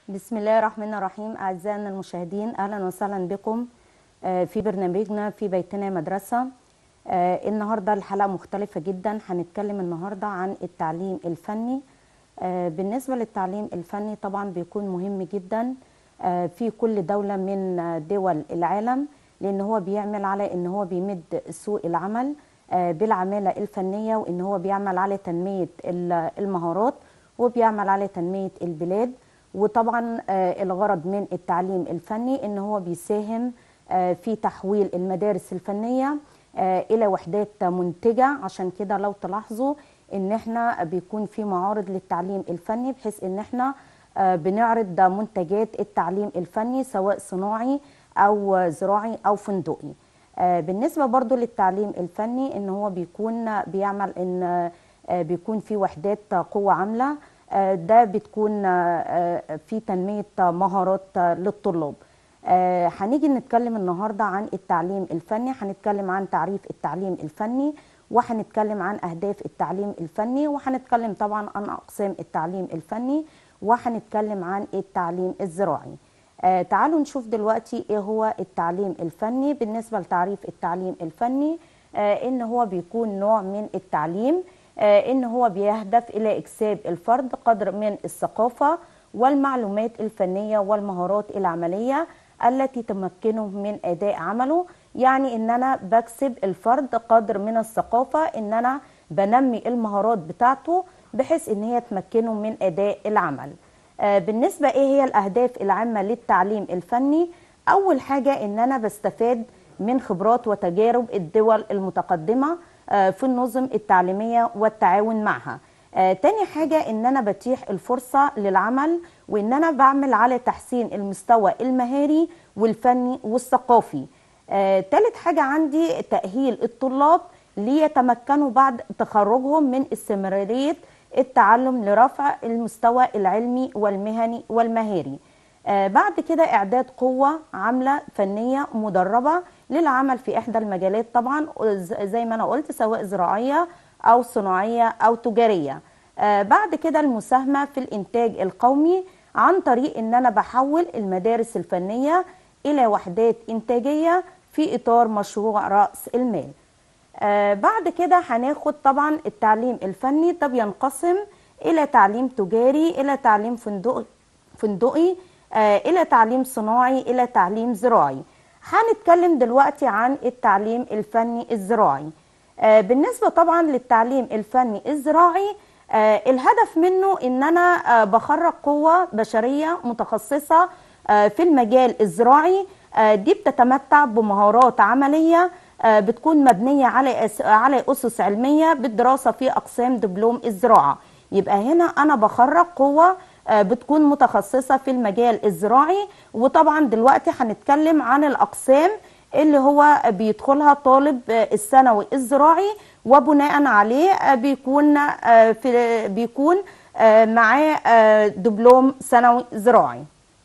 بسم الله الرحمن الرحيم أعزائنا المشاهدين أهلا وسهلا بكم آه، في برنامجنا في بيتنا مدرسة آه، النهاردة الحلقة مختلفة جدا هنتكلم النهاردة عن التعليم الفني آه، بالنسبة للتعليم الفني طبعا بيكون مهم جدا آه، في كل دولة من آه، دول العالم لأن هو بيعمل على أن هو بيمد سوق العمل آه، بالعمالة الفنية وأن هو بيعمل على تنمية ال- المهارات وبيعمل على تنمية البلاد وطبعا آه، الغرض من التعليم الفني ان هو بيساهم آه، في تحويل المدارس الفنيه آه، الى وحدات منتجه عشان كده لو تلاحظوا ان احنا بيكون في معارض للتعليم الفني بحيث ان احنا آه، بنعرض منتجات التعليم الفني سواء صناعي او زراعي او فندقي آه، بالنسبه برضو للتعليم الفني ان هو بيكون بيعمل ان آه، بيكون في وحدات قوه عامله آه، ده بتكون آه، آه، في تنميه مهارات آه، للطلاب آه، هنيجي نتكلم النهارده عن التعليم الفني هنتكلم عن تعريف التعليم الفني وهنتكلم عن اهداف التعليم الفني وهنتكلم طبعا عن اقسام التعليم الفني وهنتكلم عن التعليم الزراعي آه تعالوا نشوف دلوقتي ايه هو التعليم الفني بالنسبه لتعريف التعليم الفني آه ان هو بيكون نوع من التعليم آه ان هو بيهدف الى اكساب الفرد قدر من الثقافه والمعلومات الفنيه والمهارات العمليه التي تمكنه من اداء عمله يعني ان انا بكسب الفرد قدر من الثقافه ان انا بنمي المهارات بتاعته بحيث ان هي تمكنه من اداء العمل آه، بالنسبه ايه هي الاهداف العامه للتعليم الفني اول حاجه ان انا بستفاد من خبرات وتجارب الدول المتقدمه آه، في النظم التعليميه والتعاون معها آه، تاني حاجة ان انا بتيح الفرصة للعمل وان انا بعمل على تحسين المستوى المهاري والفني والثقافي آه، تالت حاجة عندي تأهيل الطلاب ليتمكنوا بعد تخرجهم من استمرارية التعلم لرفع المستوى العلمي والمهني والمهاري آه، بعد كده إعداد قوة عاملة فنية مدربة للعمل في إحدى المجالات طبعا ز- زي ما أنا قلت سواء زراعية أو صناعية أو تجارية آه، بعد كده المساهمة في الإنتاج القومي عن طريق إن أنا بحول المدارس الفنية إلى وحدات إنتاجية في إطار مشروع رأس المال آه بعد كده هناخد طبعا التعليم الفني ده بينقسم الى تعليم تجاري الى تعليم فندقي فندقي آه الى تعليم صناعي الى تعليم زراعي هنتكلم دلوقتي عن التعليم الفني الزراعي آه بالنسبه طبعا للتعليم الفني الزراعي آه الهدف منه ان انا آه بخرج قوه بشريه متخصصه آه في المجال الزراعي آه دي بتتمتع بمهارات عمليه آه، بتكون مبنيه على أس- على اسس علميه بالدراسه في اقسام دبلوم الزراعه يبقى هنا انا بخرج قوه آه، بتكون متخصصه في المجال الزراعي وطبعا دلوقتي هنتكلم عن الاقسام اللي هو بيدخلها طالب آه، الثانوي الزراعي وبناء عليه آه، بيكون آه، في بيكون آه، معاه آه، دبلوم ثانوي زراعي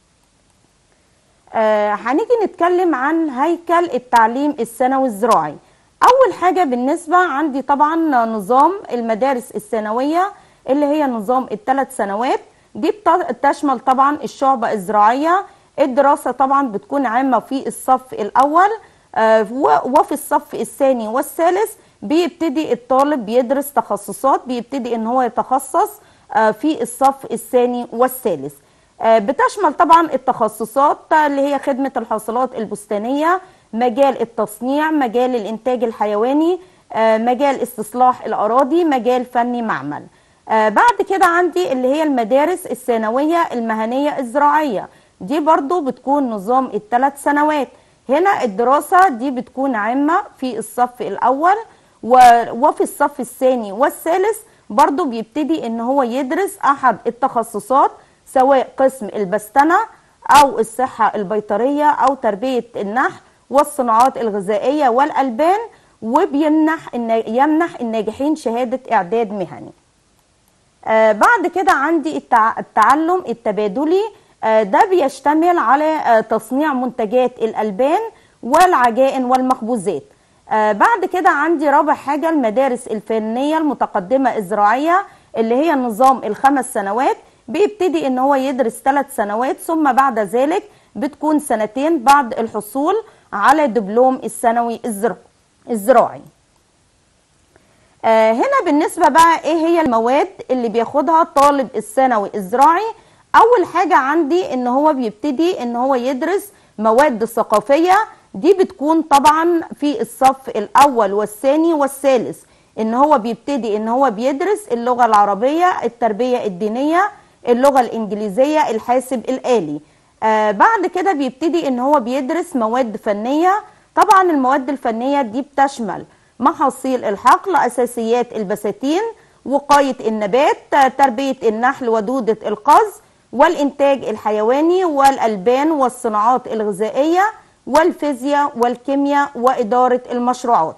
آه، هنيجي نتكلم عن هيكل التعليم الثانوي الزراعي اول حاجه بالنسبه عندي طبعا نظام المدارس الثانويه اللي هي نظام الثلاث سنوات دي بت- تشمل طبعا الشعبه الزراعيه الدراسه طبعا بتكون عامه في الصف الاول آه، و- وفي الصف الثاني والثالث بيبتدي الطالب بيدرس تخصصات بيبتدي ان هو يتخصص آه، في الصف الثاني والثالث آه، بتشمل طبعا التخصصات اللي هي خدمة الحاصلات البستانية مجال التصنيع مجال الإنتاج الحيواني آه، مجال استصلاح الأراضي مجال فني معمل آه، بعد كده عندي اللي هي المدارس الثانوية المهنية الزراعية دي برضو بتكون نظام الثلاث سنوات هنا الدراسة دي بتكون عامة في الصف الأول و- وفي الصف الثاني والثالث برضو بيبتدي ان هو يدرس احد التخصصات سواء قسم البستنة او الصحة البيطرية او تربية النحل والصناعات الغذائية والألبان وبيمنح النا- يمنح الناجحين شهادة إعداد مهني آه بعد كده عندي التع- التعلم التبادلي آه ده بيشتمل على آه تصنيع منتجات الألبان والعجائن والمخبوزات آه بعد كده عندي رابع حاجة المدارس الفنية المتقدمة الزراعية اللي هي نظام الخمس سنوات بيبتدي ان هو يدرس ثلاث سنوات ثم بعد ذلك بتكون سنتين بعد الحصول على دبلوم الثانوي الزر- الزراعي آه، هنا بالنسبة بقى ايه هي المواد اللي بياخدها طالب الثانوي الزراعي اول حاجة عندي ان هو بيبتدي ان هو يدرس مواد ثقافية دي بتكون طبعا في الصف الاول والثاني والثالث ان هو بيبتدي ان هو بيدرس اللغة العربية التربية الدينية اللغة الانجليزية الحاسب الالي آه بعد كده بيبتدي ان هو بيدرس مواد فنية طبعا المواد الفنية دي بتشمل محاصيل الحقل اساسيات البساتين وقاية النبات آه، تربية النحل ودودة القز والإنتاج الحيواني والألبان والصناعات الغذائية والفيزياء والكيمياء وإدارة المشروعات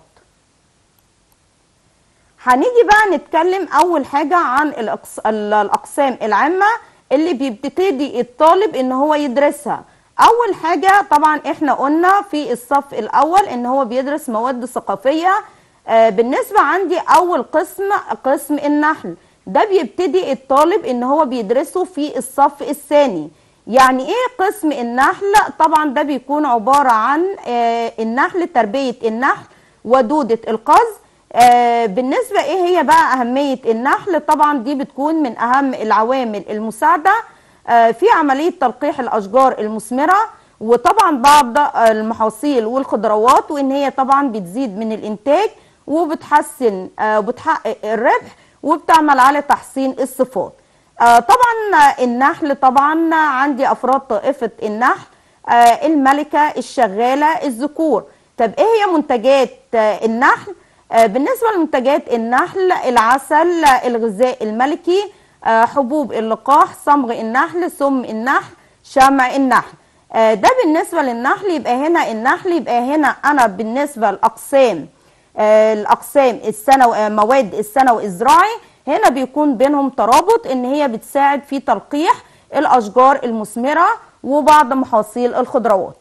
هنيجي بقى نتكلم أول حاجة عن الأقس- ال- الأقسام العامة اللي بيبتدي الطالب إن هو يدرسها أول حاجة طبعا إحنا قلنا في الصف الأول إن هو بيدرس مواد ثقافية آه، بالنسبة عندي أول قسم قسم النحل ده بيبتدي الطالب إن هو بيدرسه في الصف الثاني يعني إيه قسم النحل طبعا ده بيكون عبارة عن آه، النحل تربية النحل ودودة القز آه، بالنسبة ايه هي بقى اهمية النحل طبعا دي بتكون من اهم العوامل المساعدة آه، في عملية تلقيح الاشجار المثمرة وطبعا بعض المحاصيل والخضروات وان هي طبعا بتزيد من الانتاج وبتحسن آه، وبتحقق الربح وبتعمل على تحسين الصفات آه، طبعا آه، النحل طبعا عندي افراد طائفة النحل آه، الملكة الشغالة الذكور طب ايه هي منتجات آه، النحل آه، بالنسبة لمنتجات النحل العسل آه، الغذاء الملكي آه، حبوب اللقاح صمغ النحل سم النحل شمع النحل آه، ده بالنسبة للنحل يبقى هنا النحل يبقى هنا أنا بالنسبة لأقسام آه، الأقسام الثانوي آه، مواد الثانوي الزراعي هنا بيكون بينهم ترابط إن هي بتساعد في تلقيح الأشجار المثمرة وبعض محاصيل الخضروات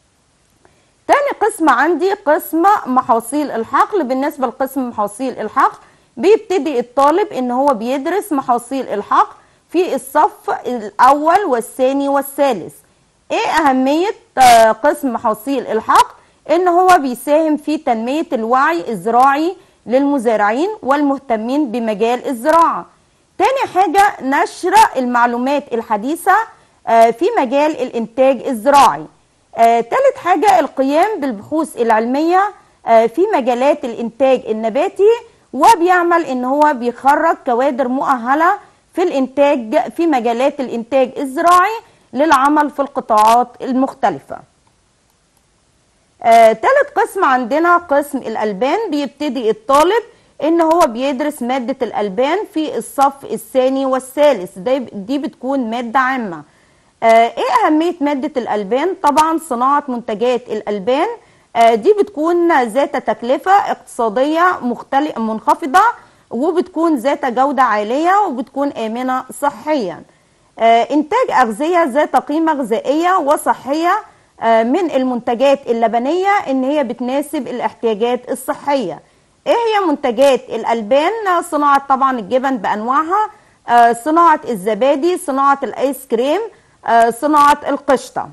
تاني قسم عندي قسم محاصيل الحقل بالنسبة لقسم محاصيل الحقل بيبتدي الطالب ان هو بيدرس محاصيل الحقل في الصف الاول والثاني والثالث ايه اهمية آه، قسم محاصيل الحقل ان هو بيساهم في تنمية الوعي الزراعي للمزارعين والمهتمين بمجال الزراعة تاني حاجة نشر المعلومات الحديثة آه، في مجال الانتاج الزراعي آه، تالت حاجة القيام بالبحوث العلمية آه، في مجالات الإنتاج النباتي وبيعمل إن هو بيخرج كوادر مؤهلة في الإنتاج في مجالات الإنتاج الزراعي للعمل في القطاعات المختلفة آه، تالت قسم عندنا قسم الألبان بيبتدي الطالب إن هو بيدرس مادة الألبان في الصف الثاني والثالث ده- دي بتكون مادة عامة آه، ايه اهميه ماده الالبان طبعا صناعه منتجات الالبان آه، دي بتكون ذات تكلفه اقتصاديه مختلف منخفضه وبتكون ذات جوده عاليه وبتكون امنه صحيا آه، انتاج اغذيه ذات قيمه غذائيه وصحيه آه، من المنتجات اللبنيه ان هي بتناسب الاحتياجات الصحيه ايه هي منتجات الالبان آه، صناعه طبعا الجبن بانواعها آه، صناعه الزبادي صناعه الايس كريم آه، صناعه القشطه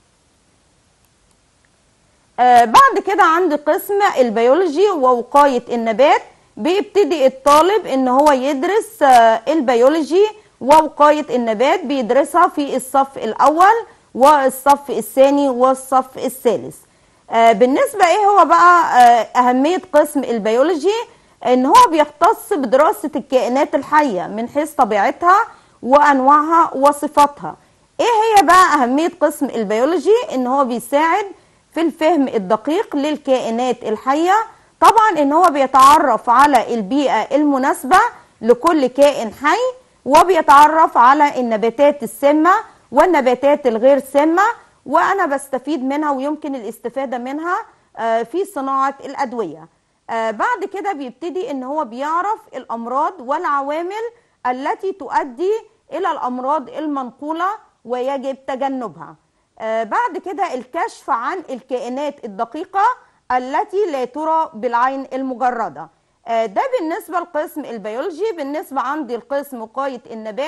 آه، بعد كده عندي قسم البيولوجي ووقاية النبات بيبتدي الطالب ان هو يدرس آه، البيولوجي ووقاية النبات بيدرسها في الصف الاول والصف الثاني والصف الثالث آه، بالنسبة ايه هو بقى آه، اهمية قسم البيولوجي ان هو بيختص بدراسة الكائنات الحية من حيث طبيعتها وانواعها وصفاتها ايه هي بقى اهمية قسم البيولوجي ان هو بيساعد في الفهم الدقيق للكائنات الحية طبعا ان هو بيتعرف على البيئة المناسبة لكل كائن حي وبيتعرف على النباتات السامة والنباتات الغير سامة وانا بستفيد منها ويمكن الاستفادة منها آه، في صناعة الادوية آه، بعد كده بيبتدي ان هو بيعرف الامراض والعوامل التي تؤدي الى الامراض المنقولة ويجب تجنبها آه، بعد كده الكشف عن الكائنات الدقيقة التي لا ترى بالعين المجردة آه، ده بالنسبة لقسم البيولوجي بالنسبة عندي القسم وقاية النبات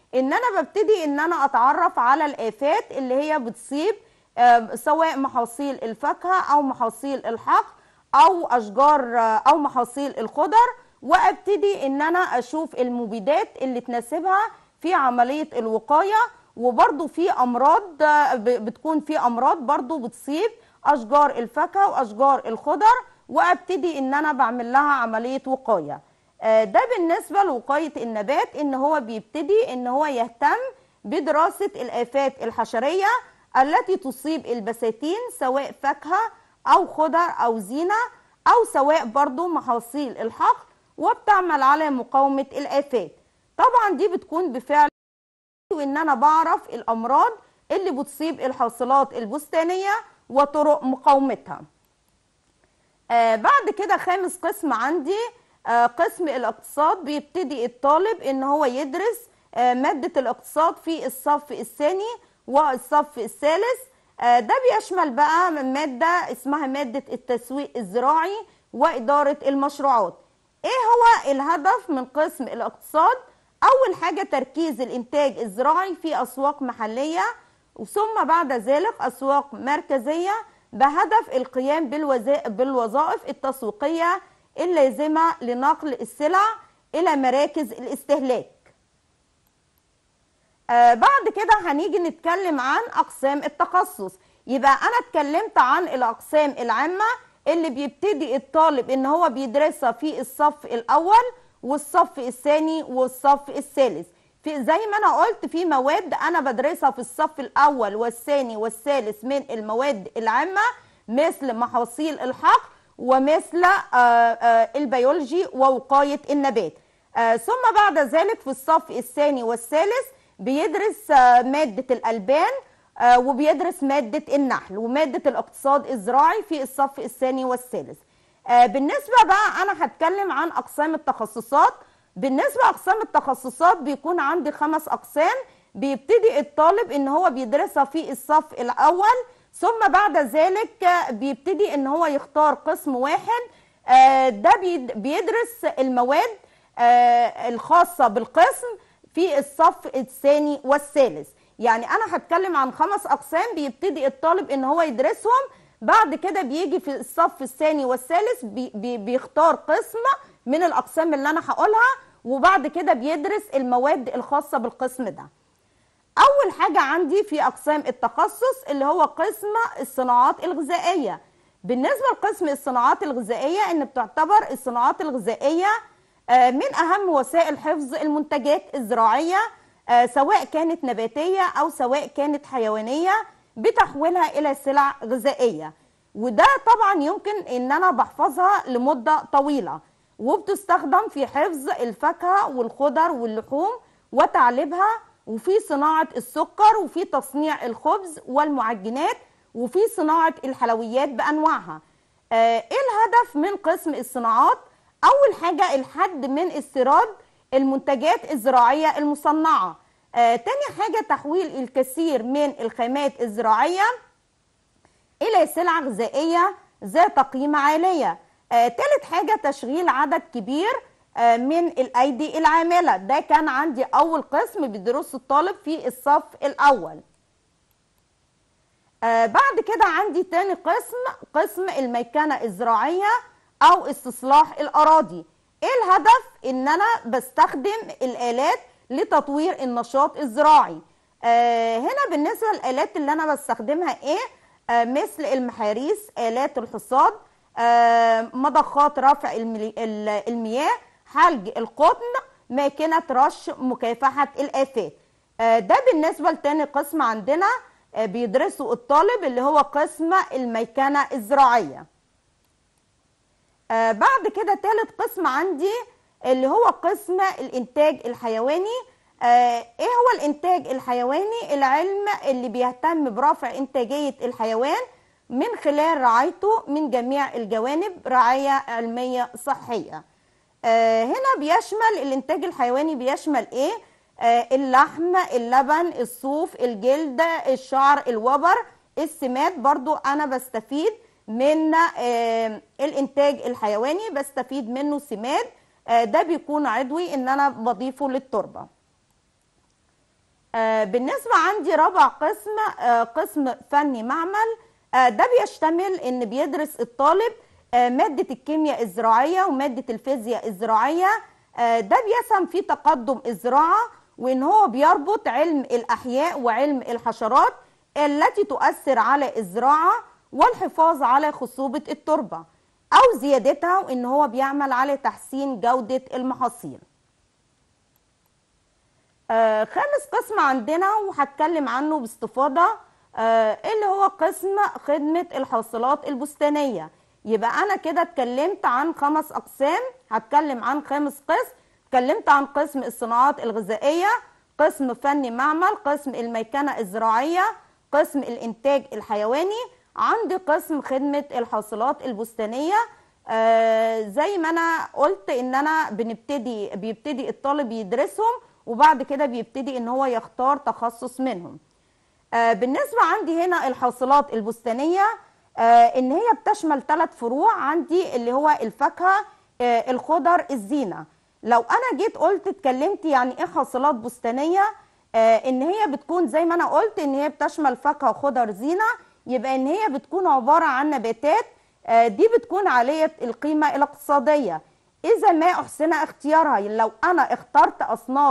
ان انا ببتدي ان انا اتعرف على الافات اللي هي بتصيب آه، سواء محاصيل الفاكهه او محاصيل الحقل او اشجار آه، او محاصيل الخضر وابتدي ان انا اشوف المبيدات اللي تناسبها في عمليه الوقايه وبرضو في امراض آه، ب- بتكون في امراض برضو بتصيب اشجار الفاكهه واشجار الخضر وابتدي ان انا بعمل لها عمليه وقايه آه، ده بالنسبه لوقايه النبات ان هو بيبتدي ان هو يهتم بدراسه الافات الحشريه التي تصيب البساتين سواء فاكهه او خضر او زينه او سواء برضو محاصيل الحقل وبتعمل على مقاومه الافات طبعا دي بتكون بفعل وان انا بعرف الامراض اللي بتصيب الحاصلات البستانيه وطرق مقاومتها آه بعد كده خامس قسم عندي آه قسم الاقتصاد بيبتدي الطالب ان هو يدرس آه مادة الاقتصاد في الصف الثاني والصف الثالث آه ده بيشمل بقى من مادة اسمها مادة التسويق الزراعي وإدارة المشروعات ايه هو الهدف من قسم الاقتصاد اول حاجة تركيز الانتاج الزراعي في اسواق محلية ثم بعد ذلك اسواق مركزية بهدف القيام بالوزا- بالوظائف التسويقية اللازمة لنقل السلع إلى مراكز الاستهلاك آه بعد كده هنيجي نتكلم عن أقسام التخصص يبقى أنا اتكلمت عن الأقسام العامة اللي بيبتدي الطالب إن هو بيدرسها في الصف الأول والصف الثاني والصف الثالث في زي ما أنا قلت في مواد أنا بدرسها في الصف الأول والثاني والثالث من المواد العامة مثل محاصيل الحقل ومثل آه، آه، البيولوجي ووقاية النبات آه، ثم بعد ذلك في الصف الثاني والثالث بيدرس آه، مادة الألبان آه، وبيدرس مادة النحل ومادة الاقتصاد الزراعي في الصف الثاني والثالث آه، بالنسبة بقى أنا هتكلم عن أقسام التخصصات بالنسبة أقسام التخصصات بيكون عندي خمس أقسام بيبتدي الطالب إن هو بيدرسها في الصف الأول ثم بعد ذلك آه، بيبتدي إن هو يختار قسم واحد آه، ده بيد- بيدرس المواد آه، الخاصة بالقسم في الصف الثاني والثالث يعني انا هتكلم عن خمس اقسام بيبتدي الطالب ان هو يدرسهم بعد كده بيجي في الصف الثاني والثالث بي بي بيختار قسم من الاقسام اللي انا هقولها وبعد كده بيدرس المواد الخاصة بالقسم ده اول حاجة عندي في اقسام التخصص اللي هو قسم الصناعات الغذائية بالنسبة لقسم الصناعات الغذائية ان بتعتبر الصناعات الغذائية آه، من اهم وسائل حفظ المنتجات الزراعية آه، سواء كانت نباتية او سواء كانت حيوانية بتحويلها الى سلع غذائية وده طبعا يمكن ان انا بحفظها لمدة طويلة وبتستخدم في حفظ الفاكهة والخضر واللحوم وتعليبها وفي صناعة السكر وفي تصنيع الخبز والمعجنات وفي صناعة الحلويات بأنواعها آه، ايه الهدف من قسم الصناعات اول حاجة الحد من استيراد المنتجات الزراعية المصنعة آه، تاني حاجة تحويل الكثير من الخامات الزراعية إلى سلع غذائية ذات قيمة عالية آه، تالت حاجة تشغيل عدد كبير آه، من الأيدي العاملة ده كان عندي أول قسم بيدرسه الطالب في الصف الأول آه، بعد كده عندي تاني قسم قسم الميكنة الزراعية أو استصلاح الأراضي إيه الهدف؟ إن أنا بستخدم الآلات لتطوير النشاط الزراعي آه، هنا بالنسبة للآلات اللي أنا بستخدمها إيه؟ آه، مثل المحاريس آلات الحصاد آه، مضخات رفع الملي- ال- المياه حلج القطن ماكينة رش مكافحة الآفات آه، ده بالنسبة لتاني قسم عندنا آه، بيدرسه الطالب اللي هو قسم الميكنة الزراعية آه، بعد كده تالت قسم عندي اللي هو قسم الإنتاج الحيواني آه، إيه هو الإنتاج الحيواني العلم اللي بيهتم برفع إنتاجية الحيوان من خلال رعايته من جميع الجوانب رعاية علمية صحية آه، هنا بيشمل الإنتاج الحيواني بيشمل إيه؟ آه، اللحم اللبن الصوف الجلد الشعر الوبر السمات برضو أنا بستفيد من آه، الإنتاج الحيواني بستفيد منه سماد آه، ده بيكون عضوي إن أنا بضيفه للتربة آه، بالنسبة عندي رابع قسم آه، قسم فني معمل آه، ده بيشتمل ان بيدرس الطالب آه، مادة الكيمياء الزراعية ومادة الفيزياء الزراعية آه، ده بيسهم في تقدم الزراعة وان هو بيربط علم الاحياء وعلم الحشرات التي تؤثر على الزراعة والحفاظ على خصوبة التربة او زيادتها وان هو بيعمل على تحسين جودة المحاصيل آه، خامس قسم عندنا وهتكلم عنه باستفاضة آه، اللي هو قسم خدمة الحاصلات البستانية يبقى أنا كده اتكلمت عن خمس أقسام هتكلم عن خامس قسم اتكلمت عن قسم الصناعات الغذائية قسم فني معمل قسم الميكنة الزراعية قسم الإنتاج الحيواني عندي قسم خدمة الحاصلات البستانية آه، زي ما أنا قلت إن أنا بنبتدي بيبتدي الطالب يدرسهم وبعد كده بيبتدي ان هو يختار تخصص منهم آه، بالنسبة عندي هنا الحاصلات البستانية آه، ان هي بتشمل ثلاث فروع عندي اللي هو الفاكهة آه، الخضر الزينة لو انا جيت قلت اتكلمت يعني ايه حاصلات بستانية آه، ان هي بتكون زي ما انا قلت ان هي بتشمل فاكهة وخضر زينة يبقى ان هي بتكون عبارة عن نباتات آه، دي بتكون عالية القيمة الاقتصادية اذا ما احسن اختيارها لو انا اخترت اصناف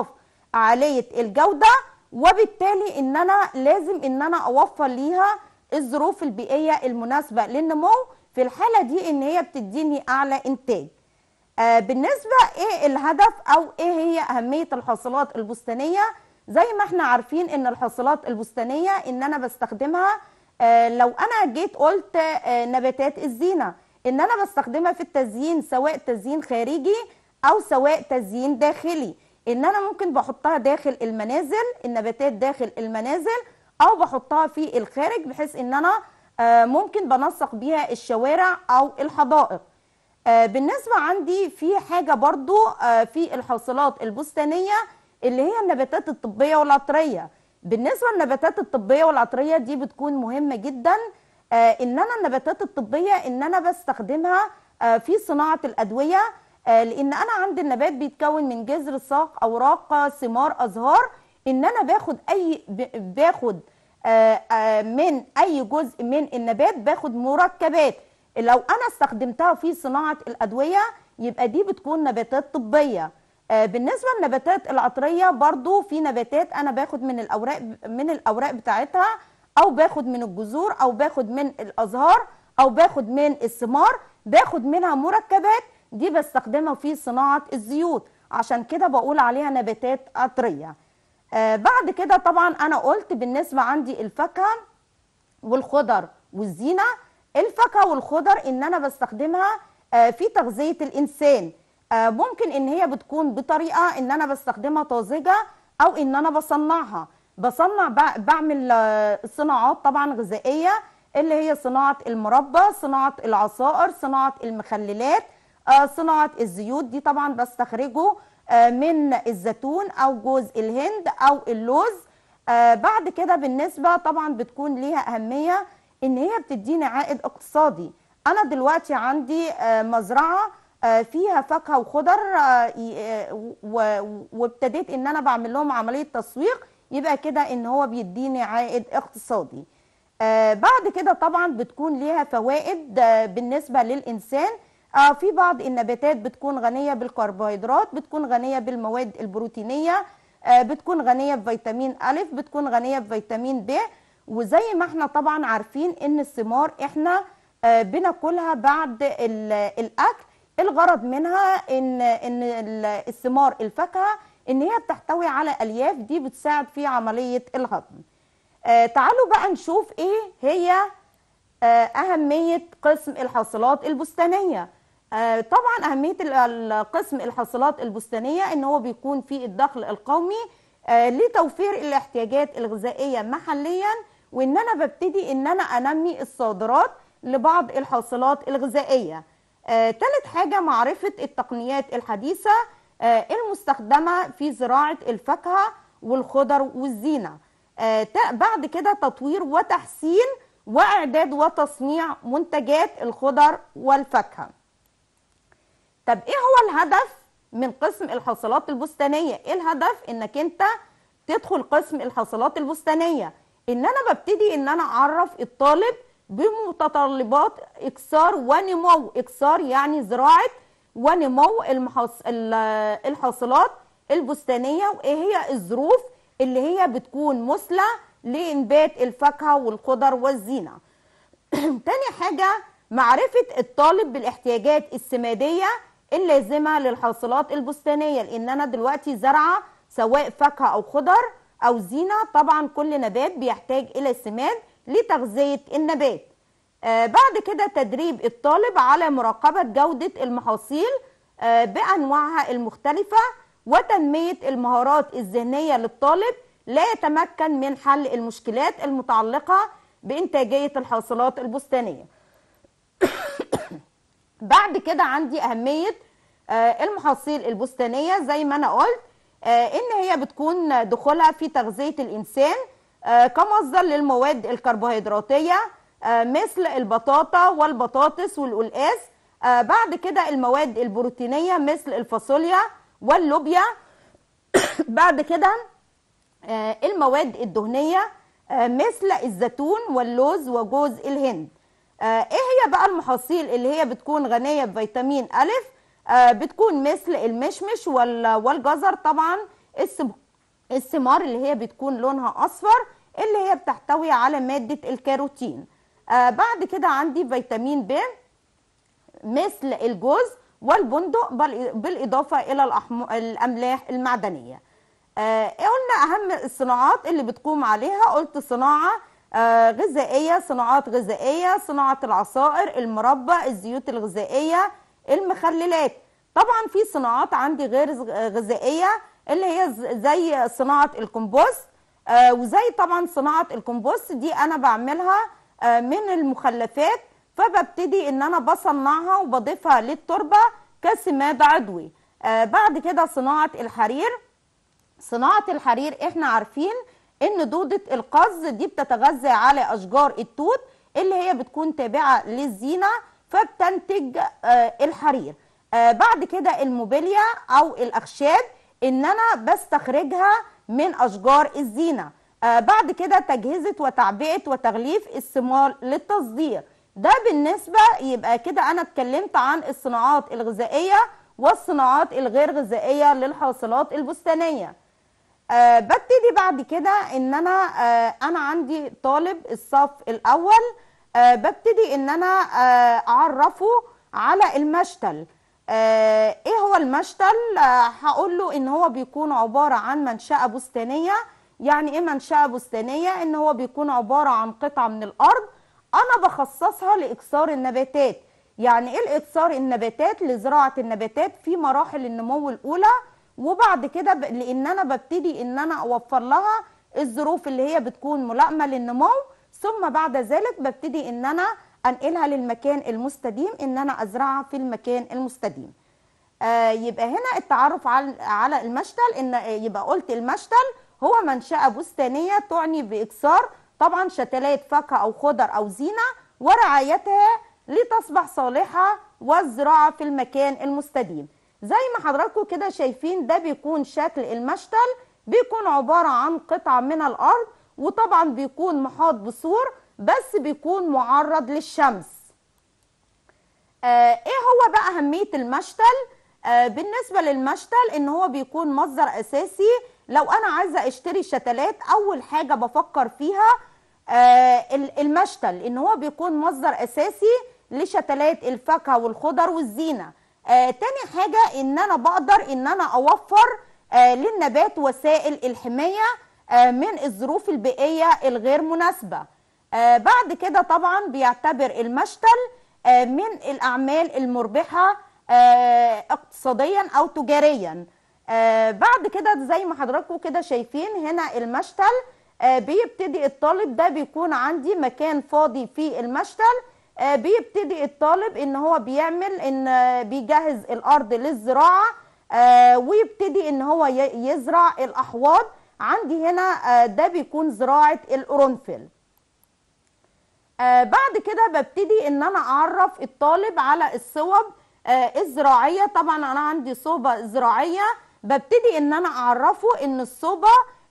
عالية الجودة وبالتالي ان انا لازم ان انا اوفر ليها الظروف البيئية المناسبة للنمو في الحالة دي ان هي بتديني اعلى انتاج آه بالنسبة ايه الهدف او ايه هي اهمية الحاصلات البستانية زي ما احنا عارفين ان الحاصلات البستانية ان انا بستخدمها آه لو انا جيت قلت آه نباتات الزينة ان انا بستخدمها في التزيين سواء تزيين خارجي او سواء تزيين داخلي ان انا ممكن بحطها داخل المنازل النباتات داخل المنازل او بحطها في الخارج بحيث ان انا آه ممكن بنسق بيها الشوارع او الحدائق آه بالنسبة عندي في حاجة برضو آه في الحاصلات البستانية اللي هي النباتات الطبية والعطرية بالنسبة للنباتات الطبية والعطرية دي بتكون مهمة جدا آه ان انا النباتات الطبية ان انا بستخدمها آه في صناعة الادوية آه لان انا عندي النبات بيتكون من جذر ساق اوراق ثمار ازهار ان انا باخد اي ب- باخد آه آه من اي جزء من النبات باخد مركبات لو انا استخدمتها في صناعه الادويه يبقى دي بتكون نباتات طبيه آه بالنسبه للنباتات العطريه برضو في نباتات انا باخد من الاوراق من الاوراق بتاعتها او باخد من الجذور او باخد من الازهار او باخد من الثمار باخد منها مركبات دي بستخدمها في صناعه الزيوت عشان كده بقول عليها نباتات عطريه آه بعد كده طبعا انا قلت بالنسبه عندي الفاكهه والخضر والزينه الفاكهه والخضر ان انا بستخدمها آه، في تغذيه الانسان آه، ممكن ان هي بتكون بطريقه ان انا بستخدمها طازجه او ان انا بصنعها بصنع بع- بعمل آه، صناعات طبعا غذائيه اللي هي صناعه المربى صناعه العصائر صناعه المخللات آه، صناعه الزيوت دي طبعا بستخرجه آه، من الزيتون او جوز الهند او اللوز آه، بعد كده بالنسبه طبعا بتكون ليها اهميه ان هي بتديني عائد اقتصادي انا دلوقتي عندي آه، مزرعه آه، فيها فاكهه وخضر آه، ي- آه، و- وابتديت ان انا بعمل لهم عمليه تسويق يبقى كده ان هو بيديني عائد اقتصادي آه، بعد كده طبعا بتكون ليها فوائد آه، بالنسبه للانسان آه، في بعض النباتات بتكون غنيه بالكربوهيدرات بتكون غنيه بالمواد البروتينيه آه، بتكون غنيه بفيتامين الف بتكون غنيه بفيتامين ب وزي ما احنا طبعا عارفين ان الثمار احنا آه، بناكلها بعد ال- الاكل الغرض منها ان ان ال- الثمار الفاكهه ان هي بتحتوي على الياف دي بتساعد في عمليه الهضم آه، تعالوا بقى نشوف ايه هي آه، أهمية قسم الحاصلات البستانية آه، طبعا أهمية ال- ال- قسم الحاصلات البستانية إن هو بيكون في الدخل القومي آه، لتوفير الاحتياجات الغذائية محليا وإن أنا ببتدي إن أنا أنمي الصادرات لبعض الحاصلات الغذائية آه، تالت حاجة معرفة التقنيات الحديثة آه، المستخدمة في زراعة الفاكهة والخضر والزينة آه، تا- بعد كده تطوير وتحسين واعداد وتصنيع منتجات الخضر والفاكهه طب ايه هو الهدف من قسم الحاصلات البستانيه ايه الهدف انك انت تدخل قسم الحاصلات البستانيه ان انا ببتدي ان انا اعرف الطالب بمتطلبات اكثار ونمو اكثار يعني زراعه ونمو المحص... ال- الحاصلات البستانيه وايه هي الظروف اللي هي بتكون مثلى لانبات الفاكهه والخضر والزينه تاني حاجة معرفة الطالب بالاحتياجات السمادية اللازمة للحاصلات البستانية لأن أنا دلوقتي زرعة سواء فاكهة أو خضر أو زينة طبعا كل نبات بيحتاج إلى سماد لتغذية النبات آه بعد كده تدريب الطالب على مراقبة جودة المحاصيل آه بأنواعها المختلفة وتنمية المهارات الذهنية للطالب لا يتمكن من حل المشكلات المتعلقة بإنتاجية الحاصلات البستانية بعد كده عندي أهمية آه، المحاصيل البستانية زي ما أنا قلت آه، إن هي بتكون دخولها في تغذية الإنسان آه، كمصدر للمواد الكربوهيدراتية آه، مثل البطاطا والبطاطس والقلقاس آه، بعد كده المواد البروتينية مثل الفاصوليا واللوبيا بعد كده آه، المواد الدهنية آه، مثل الزيتون واللوز وجوز الهند آه، ايه هي بقى المحاصيل اللي هي بتكون غنية بفيتامين ألف آه، بتكون مثل المشمش وال- والجزر طبعا السم- الثمار اللي هي بتكون لونها أصفر اللي هي بتحتوي على مادة الكاروتين آه، بعد كده عندي فيتامين ب مثل الجوز والبندق بل- بالإضافة إلى الأحم- الأملاح المعدنية آه، قلنا أهم الصناعات اللي بتقوم عليها قلت صناعة آه، غذائية صناعات غذائية صناعة العصائر المربى الزيوت الغذائية المخللات طبعا في صناعات عندي غير غ- غذائية اللي هي ز- زي صناعة الكمبوست آه، وزي طبعا صناعة الكمبوست دي أنا بعملها آه، من المخلفات فببتدي ان انا بصنعها وبضيفها للتربه كسماد عضوي آه بعد كده صناعه الحرير صناعه الحرير احنا عارفين ان دوده القز دي بتتغذى على اشجار التوت اللي هي بتكون تابعه للزينه فبتنتج آه الحرير آه بعد كده الموبيليا او الاخشاب ان انا بستخرجها من اشجار الزينه آه بعد كده تجهيزه وتعبئه وتغليف الثمار للتصدير ده بالنسبه يبقى كده انا اتكلمت عن الصناعات الغذائيه والصناعات الغير غذائيه للحاصلات البستانيه آه ببتدي بعد كده ان انا آه انا عندي طالب الصف الاول آه ببتدي ان انا آه اعرفه على المشتل آه ايه هو المشتل آه هقول له ان هو بيكون عباره عن منشاه بستانيه يعني ايه منشاه بستانيه ان هو بيكون عباره عن قطعه من الارض انا بخصصها لاكثار النباتات يعني ايه الاكثار النباتات لزراعه النباتات في مراحل النمو الاولى وبعد كده ب... لان انا ببتدي ان انا اوفر لها الظروف اللي هي بتكون ملائمه للنمو ثم بعد ذلك ببتدي ان انا انقلها للمكان المستديم ان انا ازرعها في المكان المستديم آه يبقى هنا التعرف على على المشتل ان يبقى قلت المشتل هو منشأة بستانية تعني بإكثار طبعا شتلات فاكهة أو خضر أو زينة ورعايتها لتصبح صالحة والزراعة في المكان المستديم زي ما حضراتكم كده شايفين ده بيكون شكل المشتل بيكون عبارة عن قطعة من الأرض وطبعا بيكون محاط بسور بس بيكون معرض للشمس آه ايه هو بقى أهمية المشتل آه بالنسبة للمشتل ان هو بيكون مصدر اساسي لو انا عايزة اشتري شتلات اول حاجة بفكر فيها آه المشتل ان هو بيكون مصدر اساسي لشتلات الفاكهة والخضر والزينة آه تاني حاجة ان انا بقدر ان انا اوفر آه للنبات وسائل الحماية آه من الظروف البيئية الغير مناسبة آه بعد كده طبعا بيعتبر المشتل آه من الاعمال المربحة آه اقتصاديا او تجاريا آه بعد كده زي ما حضراتكم كده شايفين هنا المشتل آه بيبتدي الطالب ده بيكون عندي مكان فاضي في المشتل آه بيبتدي الطالب ان هو بيعمل ان آه بيجهز الارض للزراعه آه ويبتدي ان هو يزرع الاحواض عندي هنا آه ده بيكون زراعه القرنفل آه بعد كده ببتدي ان انا اعرف الطالب على الصوب آه الزراعيه طبعا انا عندي صوبه زراعيه ببتدي ان انا اعرفه ان الصوبه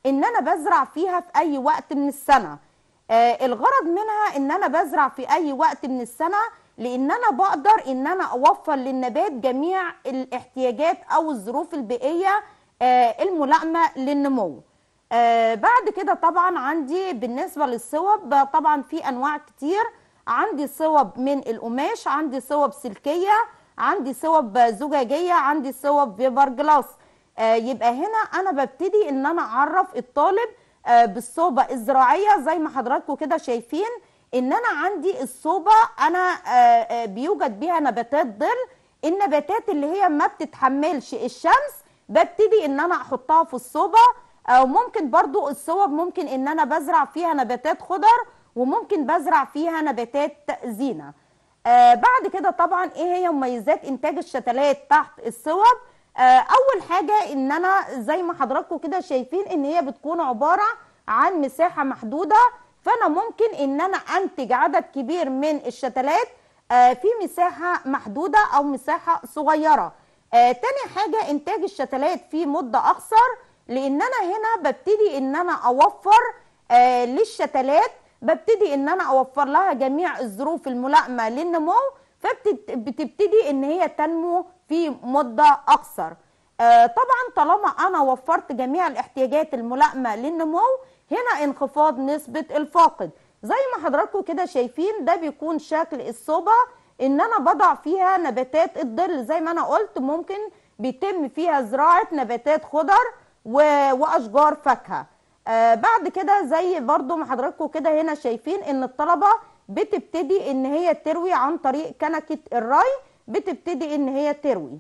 ان انا بزرع فيها في اي وقت من السنه آه الغرض منها ان انا بزرع في اي وقت من السنه لان انا بقدر ان انا اوفر للنبات جميع الاحتياجات او الظروف البيئيه آه الملائمه للنمو آه بعد كده طبعا عندي بالنسبه للصوب آه، طبعا في انواع كتير عندي صوب من القماش عندي صوب سلكيه عندي صوب زجاجيه عندي صوب فيبر جلاس آه يبقى هنا انا ببتدي ان انا اعرف الطالب آه بالصوبه الزراعيه زي ما حضراتكم كده شايفين ان انا عندي الصوبه انا آه آه بيوجد بيها نباتات ظل النباتات اللي هي ما بتتحملش الشمس ببتدي ان انا احطها في الصوبه او ممكن برضو الصوب ممكن ان انا بزرع فيها نباتات خضر وممكن بزرع فيها نباتات زينه آه بعد كده طبعا ايه هي مميزات انتاج الشتلات تحت الصوب آه اول حاجه ان انا زي ما حضراتكم كده شايفين ان هي بتكون عباره عن مساحه محدوده فانا ممكن ان انا انتج عدد كبير من الشتلات آه في مساحه محدوده او مساحه صغيره آه تاني حاجه انتاج الشتلات في مده اقصر لان انا هنا ببتدي ان انا اوفر آه للشتلات ببتدي ان انا اوفر لها جميع الظروف الملائمه للنمو فبتبتدي ان هي تنمو في مده اقصر آه طبعا طالما انا وفرت جميع الاحتياجات الملائمه للنمو هنا انخفاض نسبه الفاقد زي ما حضراتكم كده شايفين ده بيكون شكل الصوبه ان انا بضع فيها نباتات الظل زي ما انا قلت ممكن بيتم فيها زراعه نباتات خضر و- واشجار فاكهه آه بعد كده زي برضو ما حضراتكم كده هنا شايفين ان الطلبه بتبتدي ان هي تروي عن طريق كنكه الري بتبتدي ان هي تروي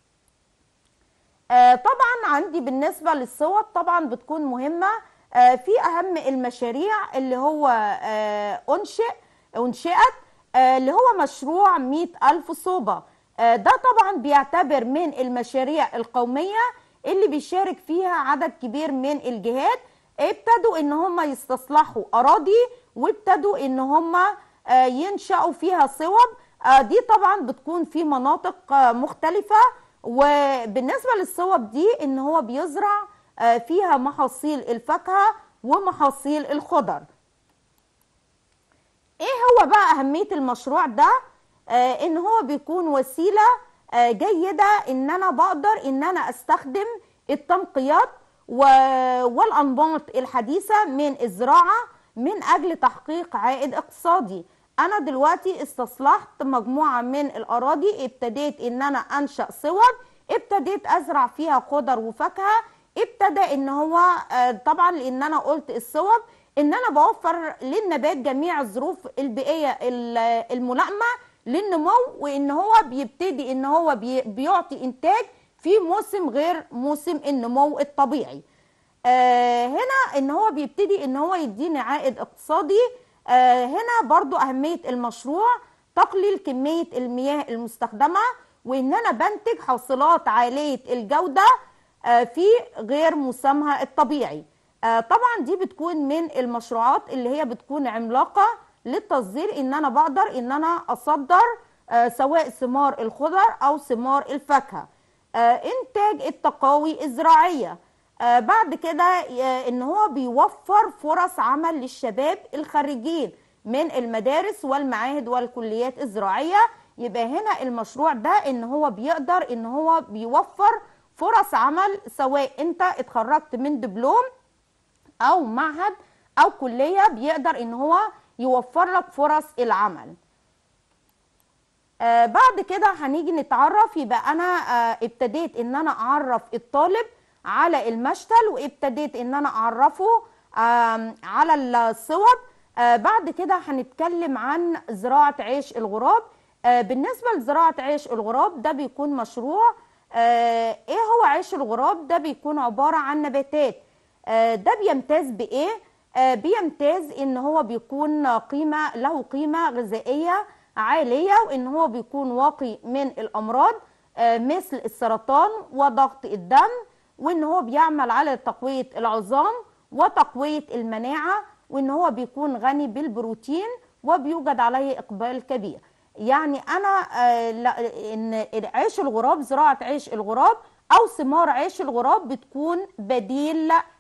آه طبعا عندي بالنسبه للصوب طبعا بتكون مهمه آه في اهم المشاريع اللي هو آه انشئ انشئت آه اللي هو مشروع 100 ألف صوبة آه ده طبعا بيعتبر من المشاريع القومية اللي بيشارك فيها عدد كبير من الجهات ابتدوا ان هم يستصلحوا اراضي وابتدوا ان هم آه ينشأوا فيها صوب آه دي طبعا بتكون في مناطق آه مختلفة وبالنسبة للصوب دي ان هو بيزرع آه فيها محاصيل الفاكهة ومحاصيل الخضر ايه هو بقى اهميه المشروع ده آه ان هو بيكون وسيله آه جيده ان انا بقدر ان انا استخدم التنقيات و- والانماط الحديثه من الزراعه من اجل تحقيق عائد اقتصادي انا دلوقتي استصلحت مجموعه من الاراضي ابتديت ان انا انشا صور ابتديت ازرع فيها خضر وفاكهه ابتدى ان هو آه، طبعا لان انا قلت الصوب ان انا بوفر للنبات جميع الظروف البيئيه ال- الملائمه للنمو وان هو بيبتدي ان هو بي- بيعطي انتاج في موسم غير موسم النمو الطبيعي آه هنا ان هو بيبتدي ان هو يديني عائد اقتصادي آه هنا برضو اهميه المشروع تقليل كميه المياه المستخدمه وان انا بنتج حاصلات عاليه الجوده آه في غير موسمها الطبيعي آه طبعا دي بتكون من المشروعات اللي هي بتكون عملاقه للتصدير ان انا بقدر ان انا اصدر آه سواء ثمار الخضر او ثمار الفاكهه آه انتاج التقاوي الزراعيه آه بعد كده آه ان هو بيوفر فرص عمل للشباب الخريجين من المدارس والمعاهد والكليات الزراعيه يبقى هنا المشروع ده ان هو بيقدر ان هو بيوفر فرص عمل سواء انت اتخرجت من دبلوم او معهد او كليه بيقدر ان هو يوفر لك فرص العمل آه بعد كده هنيجي نتعرف يبقى انا آه ابتديت ان انا اعرف الطالب على المشتل وابتديت ان انا اعرفه آه على الصور آه بعد كده هنتكلم عن زراعة عيش الغراب آه بالنسبة لزراعة عيش الغراب ده بيكون مشروع آه ايه هو عيش الغراب ده بيكون عبارة عن نباتات آه ده بيمتاز بايه آه بيمتاز ان هو بيكون قيمة له قيمة غذائية عالية وان هو بيكون واقي من الامراض آه مثل السرطان وضغط الدم وان هو بيعمل على تقوية العظام وتقوية المناعة وان هو بيكون غني بالبروتين وبيوجد عليه اقبال كبير يعني انا آه لا ان عيش الغراب زراعة عيش الغراب او ثمار عيش الغراب بتكون بديل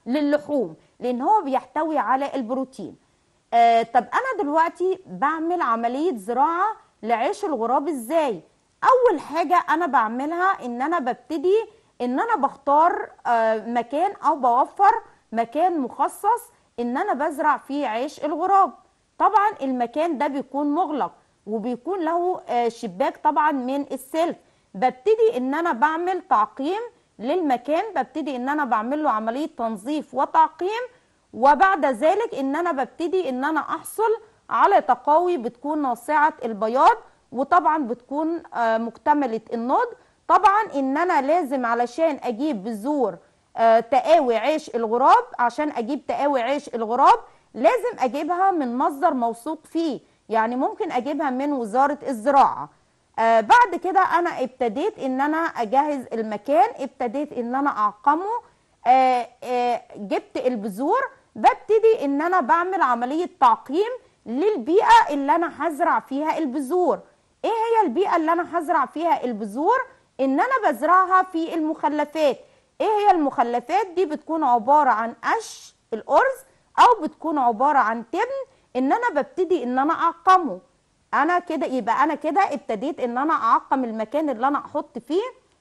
للحوم لان هو بيحتوي على البروتين آه طب انا دلوقتي بعمل عمليه زراعه لعيش الغراب ازاي اول حاجه انا بعملها ان انا ببتدي ان انا بختار آه مكان او بوفر مكان مخصص ان انا بزرع فيه عيش الغراب طبعا المكان ده بيكون مغلق وبيكون له آه شباك طبعا من السلك ببتدي ان انا بعمل تعقيم للمكان ببتدي ان انا بعمل له عمليه تنظيف وتعقيم وبعد ذلك ان انا ببتدي ان انا احصل على تقاوي بتكون ناصعه البياض وطبعا بتكون آه مكتمله النضج طبعا ان انا لازم علشان اجيب بذور آه تقاوي عيش الغراب عشان اجيب تقاوي عيش الغراب لازم اجيبها من مصدر موثوق فيه يعني ممكن اجيبها من وزاره الزراعه آه بعد كده انا ابتديت ان انا اجهز المكان ابتديت ان انا اعقمه آه آه جبت البذور ببتدي ان انا بعمل عمليه تعقيم للبيئه اللي انا هزرع فيها البذور ايه هي البيئه اللي انا هزرع فيها البذور ان انا بزرعها في المخلفات ايه هي المخلفات دي بتكون عباره عن قش الارز او بتكون عباره عن تبن ان انا ببتدي ان انا اعقمه انا كده يبقى انا كده ابتديت ان انا اعقم المكان اللي انا احط فيه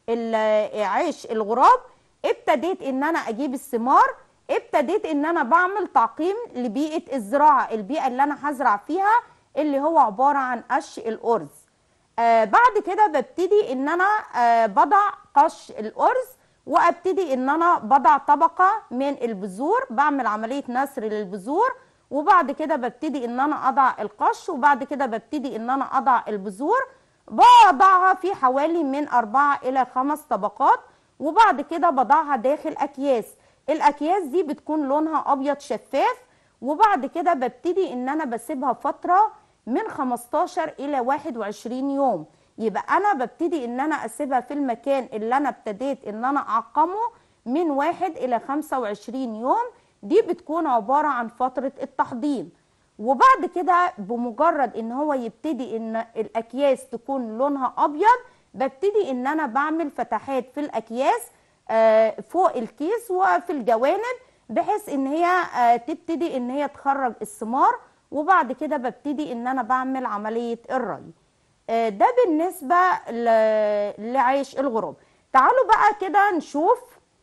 عيش الغراب ابتديت ان انا اجيب الثمار ابتديت ان انا بعمل تعقيم لبيئه الزراعه البيئه اللي انا هزرع فيها اللي هو عباره عن قش الارز آه بعد كده ببتدي ان انا آه بضع قش الارز وابتدي ان انا بضع طبقه من البذور بعمل عمليه نسر للبذور وبعد كده ببتدي ان انا اضع القش وبعد كده ببتدي ان انا اضع البذور بضعها في حوالي من أربعة إلى خمس طبقات وبعد كده بضعها داخل أكياس الأكياس دي بتكون لونها أبيض شفاف وبعد كده ببتدي ان انا بسيبها فترة من 15 الى 21 يوم يبقى انا ببتدي ان انا اسيبها في المكان اللي انا ابتديت ان انا اعقمه من 1 الى 25 يوم دي بتكون عبارة عن فترة التحضير وبعد كده بمجرد ان هو يبتدي ان الاكياس تكون لونها ابيض ببتدي ان انا بعمل فتحات في الاكياس آه، فوق الكيس وفي الجوانب بحيث ان هي آه، تبتدي ان هي تخرج الثمار وبعد كده ببتدي ان انا بعمل عملية الري آه، ده بالنسبة ل- لعيش الغراب تعالوا بقى كده نشوف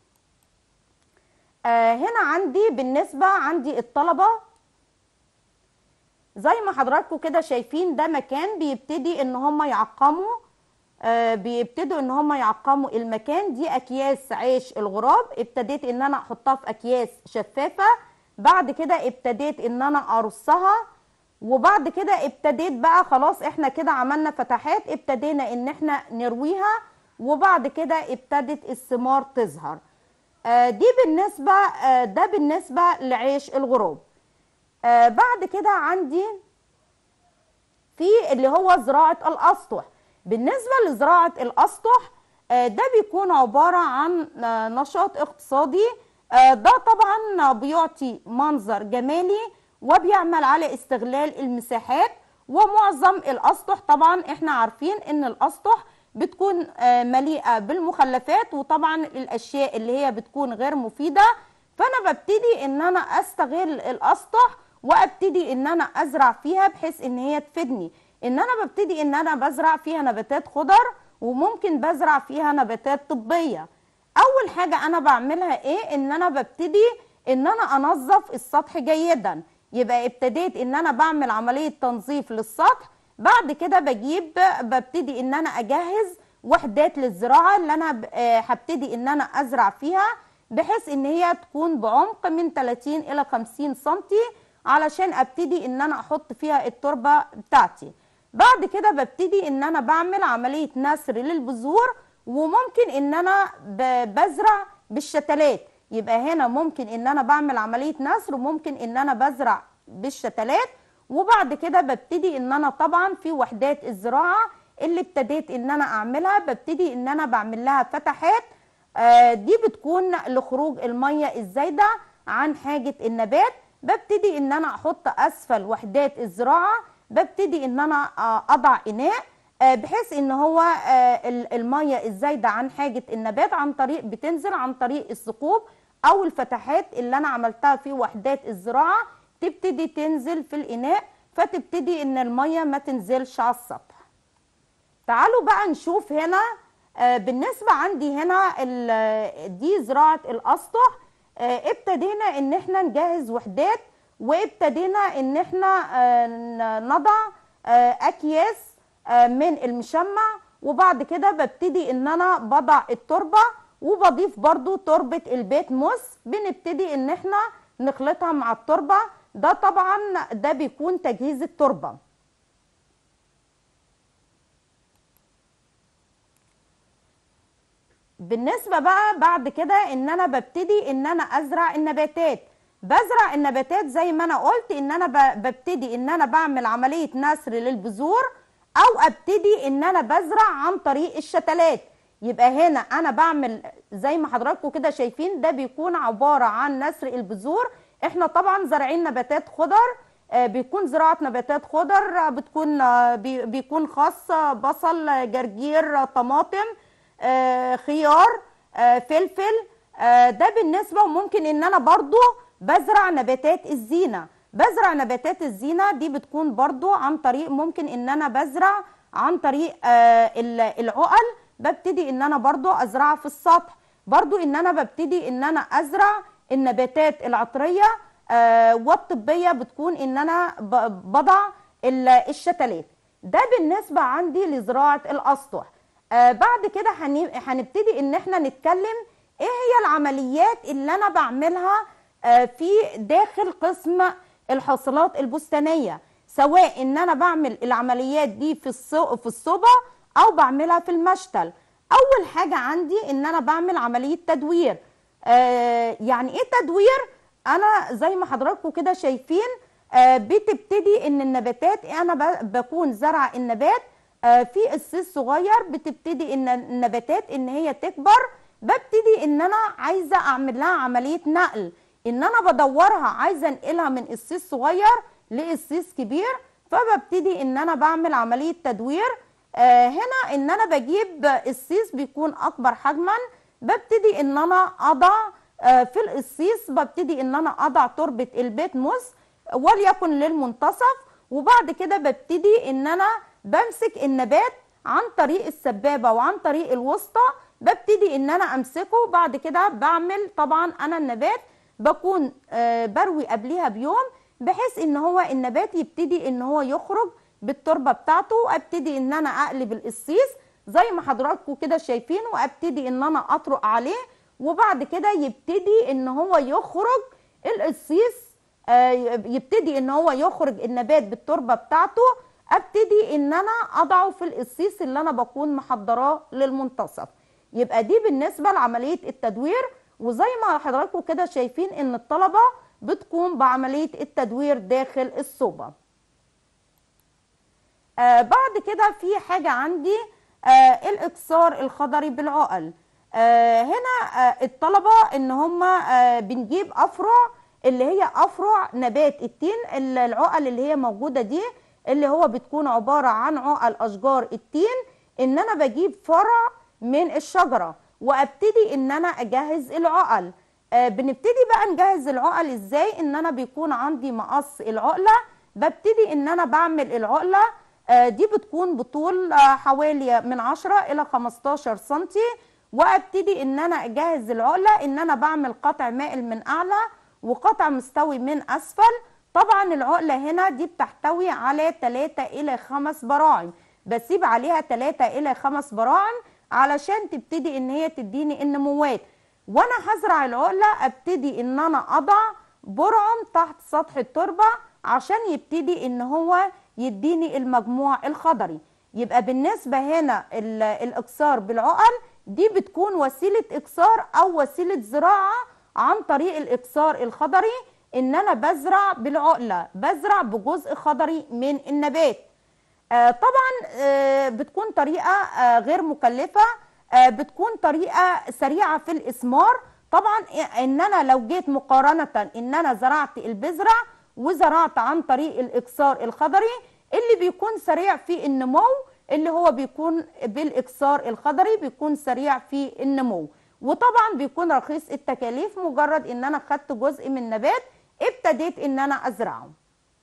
آه، هنا عندي بالنسبة عندي الطلبة زي ما حضراتكم كده شايفين ده مكان بيبتدي ان هم يعقموا آه، بيبتدوا ان هم يعقموا المكان دي اكياس عيش الغراب ابتديت ان انا احطها في اكياس شفافة بعد كده ابتديت ان انا ارصها وبعد كده ابتديت بقى خلاص احنا كده عملنا فتحات ابتدينا ان احنا نرويها وبعد كده ابتدت الثمار تظهر آه، دي بالنسبة آه، ده بالنسبة لعيش الغراب آه، بعد كده عندي في اللي هو زراعة الأسطح بالنسبة لزراعة الأسطح آه، ده بيكون عبارة عن آه، نشاط اقتصادي آه، ده طبعا بيعطي منظر جمالي وبيعمل على استغلال المساحات ومعظم الأسطح طبعا احنا عارفين ان الأسطح بتكون آه، مليئة بالمخلفات وطبعا الأشياء اللي هي بتكون غير مفيدة فانا ببتدي ان انا استغل الاسطح وابتدي ان انا ازرع فيها بحيث ان هي تفيدني ان انا ببتدي ان انا بزرع فيها نباتات خضر وممكن بزرع فيها نباتات طبية اول حاجة انا بعملها ايه ان انا ببتدي ان انا انظف السطح جيدا يبقى ابتديت ان انا بعمل عملية تنظيف للسطح بعد كده بجيب ببتدي ان انا اجهز وحدات للزراعة اللي انا ب- آه، هبتدي ان انا ازرع فيها بحيث ان هي تكون بعمق من 30 الى 50 سنتي علشان ابتدي ان انا احط فيها التربة بتاعتي بعد كده ببتدي ان انا بعمل عملية نسر للبذور وممكن ان انا ب- بزرع بالشتلات يبقى هنا ممكن ان انا بعمل عملية نسر وممكن ان انا بزرع بالشتلات وبعد كده ببتدي ان انا طبعا في وحدات الزراعة اللي ابتديت ان انا اعملها ببتدي ان انا بعمل لها فتحات آه، دي بتكون لخروج المية الزايدة عن حاجة النبات ببتدي ان انا احط اسفل وحدات الزراعة ببتدي ان انا آه، اضع اناء آه، بحيث ان هو آه، ال- المية الزايدة عن حاجة النبات عن طريق بتنزل عن طريق الثقوب او الفتحات اللي انا عملتها في وحدات الزراعه تبتدي تنزل في الاناء فتبتدي ان الميه ما تنزلش على السطح تعالوا بقى نشوف هنا آه، بالنسبه عندي هنا ال- دي زراعه الاسطح آه، ابتدينا ان احنا نجهز وحدات وابتدينا ان احنا آه، ن- نضع آه، اكياس آه، من المشمع وبعد كده ببتدي ان انا بضع التربه وبضيف برضو تربه البيت موس بنبتدي ان احنا نخلطها مع التربه ده طبعا ده بيكون تجهيز التربه بالنسبه بقى بعد كده ان انا ببتدي ان انا ازرع النباتات بزرع النباتات زي ما انا قلت ان انا ب- ببتدي ان انا بعمل عمليه نسر للبذور او ابتدي ان انا بزرع عن طريق الشتلات يبقى هنا انا بعمل زي ما حضراتكم كده شايفين ده بيكون عباره عن نسر البذور احنا طبعا زارعين نباتات خضر آه، بيكون زراعه نباتات خضر آه، بتكون آه، بي- بيكون خاص آه، بصل آه، جرجير آه، طماطم آه، خيار آه، فلفل آه، ده بالنسبه وممكن ان انا برضو بزرع نباتات الزينه بزرع نباتات الزينه دي بتكون برضو عن طريق ممكن ان انا بزرع عن طريق آه، ال- العقل ببتدي ان انا برضو ازرعها في السطح برضو ان انا ببتدي ان انا ازرع النباتات العطريه آه، والطبيه بتكون ان انا ب- بضع ال- الشتلات ده بالنسبه عندي لزراعه الاسطح آه بعد كده هن- هنبتدي ان احنا نتكلم ايه هي العمليات اللي انا بعملها آه في داخل قسم الحاصلات البستانيه سواء ان انا بعمل العمليات دي في الصو في الصوبه او بعملها في المشتل اول حاجه عندي ان انا بعمل عمليه تدوير آه يعني ايه تدوير انا زي ما حضراتكم كده شايفين آه بتبتدي ان النباتات انا ب- بكون زرع النبات آه في قصيص صغير بتبتدي ان النباتات ان هي تكبر ببتدي ان انا عايزه اعمل لها عمليه نقل ان انا بدورها عايزه انقلها من قصيص صغير لقصيص كبير فببتدي ان انا بعمل عمليه تدوير آه هنا ان انا بجيب قصيص بيكون اكبر حجما ببتدي ان انا اضع آه في القصيص ببتدي ان انا اضع تربه البيت موس وليكن للمنتصف وبعد كده ببتدي ان انا بمسك النبات عن طريق السبابه وعن طريق الوسطى ببتدي ان انا امسكه بعد كده بعمل طبعا انا النبات بكون آه بروي قبليها بيوم بحيث ان هو النبات يبتدي ان هو يخرج بالتربه بتاعته وابتدي ان انا اقلب القصيص زي ما حضراتكم كده شايفين وابتدي ان انا اطرق عليه وبعد كده يبتدي ان هو يخرج القصيص آه، يبتدي ان هو يخرج النبات بالتربه بتاعته ابتدي ان انا اضعه في القصيص اللي انا بكون محضراه للمنتصف يبقى دي بالنسبه لعمليه التدوير وزي ما حضراتكم كده شايفين ان الطلبه بتقوم بعمليه التدوير داخل الصوبه آه بعد كده في حاجة عندي آه الإكسار الخضري بالعقل آه هنا آه الطلبة إن هم آه بنجيب أفرع اللي هي أفرع نبات التين ال- العقل اللي هي موجودة دي اللي هو بتكون عبارة عن عقل أشجار التين إن أنا بجيب فرع من الشجرة وأبتدي إن أنا أجهز العقل آه بنبتدي بقى نجهز العقل إزاي إن أنا بيكون عندي مقص العقلة ببتدي إن أنا بعمل العقلة آه، دي بتكون بطول آه، حوالي من 10 الى 15 سنتي وابتدي ان انا اجهز العقله ان انا بعمل قطع مائل من اعلى وقطع مستوي من اسفل طبعا العقله هنا دي بتحتوي على 3 الى 5 براعم بسيب عليها 3 الى 5 براعم علشان تبتدي ان هي تديني النموات وانا هزرع العقله ابتدي ان انا اضع برعم تحت سطح التربه عشان يبتدي ان هو يديني المجموع الخضري يبقى بالنسبه هنا ال- الاكسار بالعقل دي بتكون وسيله اكسار او وسيله زراعه عن طريق الاكسار الخضري ان انا بزرع بالعقله بزرع بجزء خضري من النبات آه، طبعا آه، بتكون طريقه آه، غير مكلفه آه، بتكون طريقه سريعه في الاسمار طبعا ان انا لو جيت مقارنه ان انا زرعت البذره وزرعت عن طريق الاكسار الخضري اللي بيكون سريع في النمو اللي هو بيكون بالاكسار الخضري بيكون سريع في النمو وطبعا بيكون رخيص التكاليف مجرد ان انا خدت جزء من نبات ابتديت ان انا ازرعه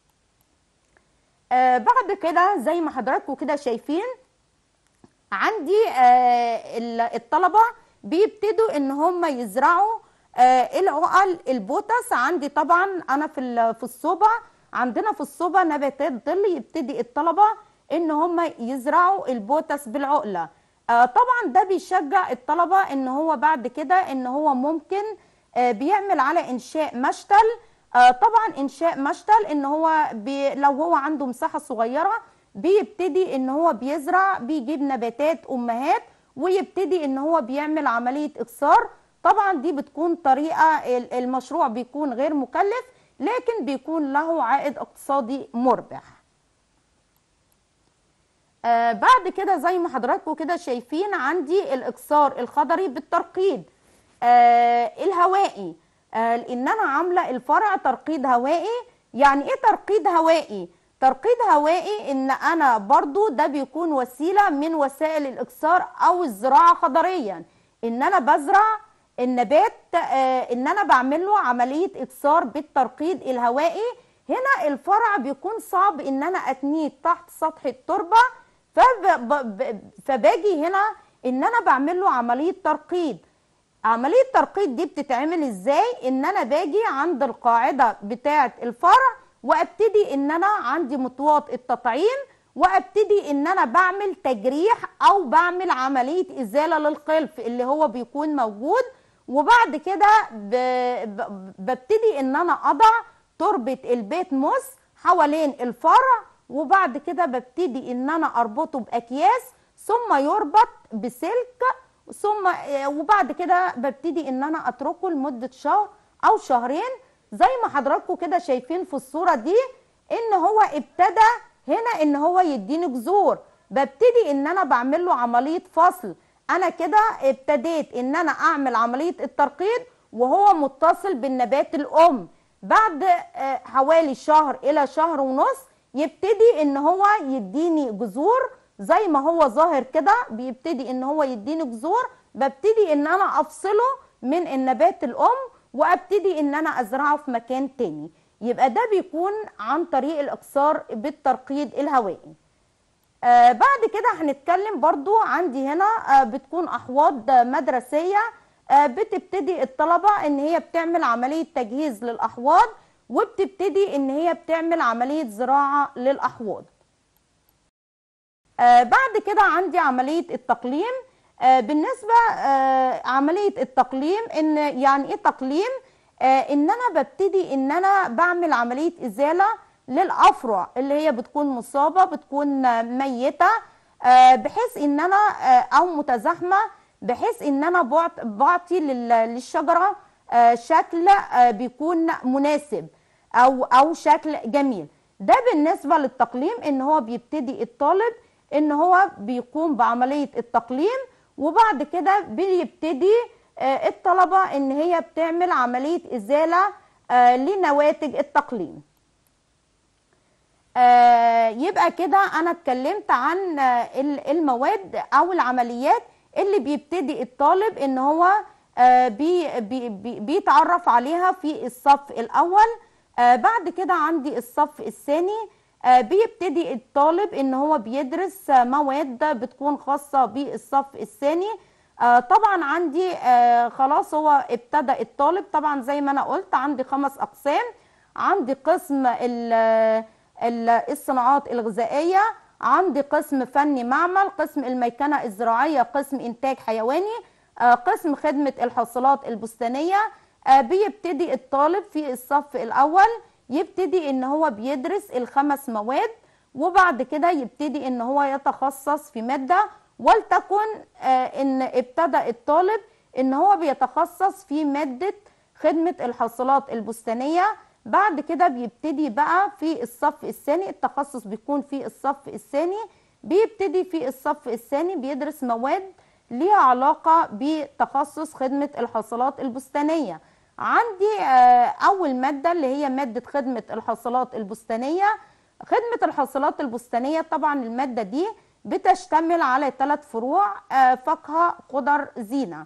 آه بعد كده زي ما حضراتكم كده شايفين عندي آه ال- الطلبه بيبتدوا ان هم يزرعوا آه العقل البوتس عندي طبعا انا في ال- في الصوبه عندنا في الصوبه نباتات ظل يبتدي الطلبه ان هم يزرعوا البوتس بالعقله آه طبعا ده بيشجع الطلبه ان هو بعد كده ان هو ممكن آه بيعمل على انشاء مشتل آه طبعا انشاء مشتل ان هو بي لو هو عنده مساحه صغيره بيبتدي ان هو بيزرع بيجيب نباتات امهات ويبتدي ان هو بيعمل عمليه اكسار طبعا دي بتكون طريقه ال- المشروع بيكون غير مكلف لكن بيكون له عائد اقتصادي مربح آه بعد كده زي ما حضراتكم كده شايفين عندي الاكسار الخضري بالترقيد آه الهوائي آه ان انا عامله الفرع ترقيد هوائي يعني ايه ترقيد هوائي ترقيد هوائي ان انا برضو ده بيكون وسيله من وسائل الاكسار او الزراعه خضريا ان انا بزرع النبات آه ان انا بعمل له عمليه اكسار بالترقيد الهوائي هنا الفرع بيكون صعب ان انا اتنيه تحت سطح التربه فب... ب... فباجي هنا ان انا بعمل له عمليه ترقيد عمليه الترقيد دي بتتعمل ازاي ان انا باجي عند القاعده بتاعه الفرع وابتدي ان انا عندي مطواط التطعيم وابتدي ان انا بعمل تجريح او بعمل عمليه ازاله للقلف اللي هو بيكون موجود وبعد كده ب... ب... ببتدي ان انا اضع تربه البيت موس حوالين الفرع وبعد كده ببتدي ان انا اربطه باكياس ثم يربط بسلك ثم وبعد كده ببتدي ان انا اتركه لمده شهر او شهرين زي ما حضراتكم كده شايفين في الصوره دي ان هو ابتدى هنا ان هو يديني جذور ببتدي ان انا بعمل له عمليه فصل انا كده ابتديت ان انا اعمل عمليه الترقيد وهو متصل بالنبات الام بعد آه، حوالي شهر الى شهر ونص يبتدي ان هو يديني جذور زي ما هو ظاهر كده بيبتدي ان هو يديني جذور ببتدي ان انا افصله من النبات الام وابتدي ان انا ازرعه في مكان تاني يبقى ده بيكون عن طريق الاكسار بالترقيد الهوائي آه بعد كده هنتكلم برضو عندي هنا آه بتكون احواض مدرسيه آه بتبتدي الطلبه ان هي بتعمل عمليه تجهيز للاحواض وبتبتدي ان هي بتعمل عمليه زراعه للاحواض آه بعد كده عندي عمليه التقليم آه بالنسبه آه عمليه التقليم ان يعني ايه تقليم آه ان انا ببتدي ان انا بعمل عمليه ازاله للافرع اللي هي بتكون مصابه بتكون آه، ميته آه بحيث ان انا آه او متزاحمه بحيث ان انا بعط- بعطي لل- للشجره آه شكل آه بيكون مناسب او او شكل جميل ده بالنسبه للتقليم ان هو بيبتدي الطالب ان هو بيقوم بعمليه التقليم وبعد كده بيبتدي آه، الطلبه ان هي بتعمل عمليه ازاله آه، لنواتج التقليم آه، يبقى كده انا اتكلمت عن آه، ال- المواد او العمليات اللي بيبتدي الطالب ان هو آه، بي بي بي بيتعرف عليها في الصف الاول آه، بعد كده عندي الصف الثاني آه، بيبتدي الطالب ان هو بيدرس آه، مواد بتكون خاصة بالصف الثاني آه، طبعا عندي آه، خلاص هو ابتدى الطالب طبعا زي ما انا قلت عندي خمس اقسام عندي قسم ال- ال- الصناعات الغذائية عندي قسم فني معمل قسم الميكنة الزراعية قسم إنتاج حيواني آه، قسم خدمة الحاصلات البستانية آه، بيبتدي الطالب في الصف الأول يبتدي إن هو بيدرس الخمس مواد وبعد كده يبتدي إن هو يتخصص في مادة ولتكن آه، إن ابتدى الطالب إن هو بيتخصص في مادة خدمة الحاصلات البستانية بعد كده بيبتدي بقى في الصف الثاني التخصص بيكون في الصف الثاني بيبتدي في الصف الثاني بيدرس مواد ليها علاقة بتخصص خدمة الحاصلات البستانية عندي آه، أول مادة اللي هي مادة خدمة الحاصلات البستانية خدمة الحاصلات البستانية طبعا المادة دي بتشتمل على ثلاث فروع آه، فاكهة خضر زينة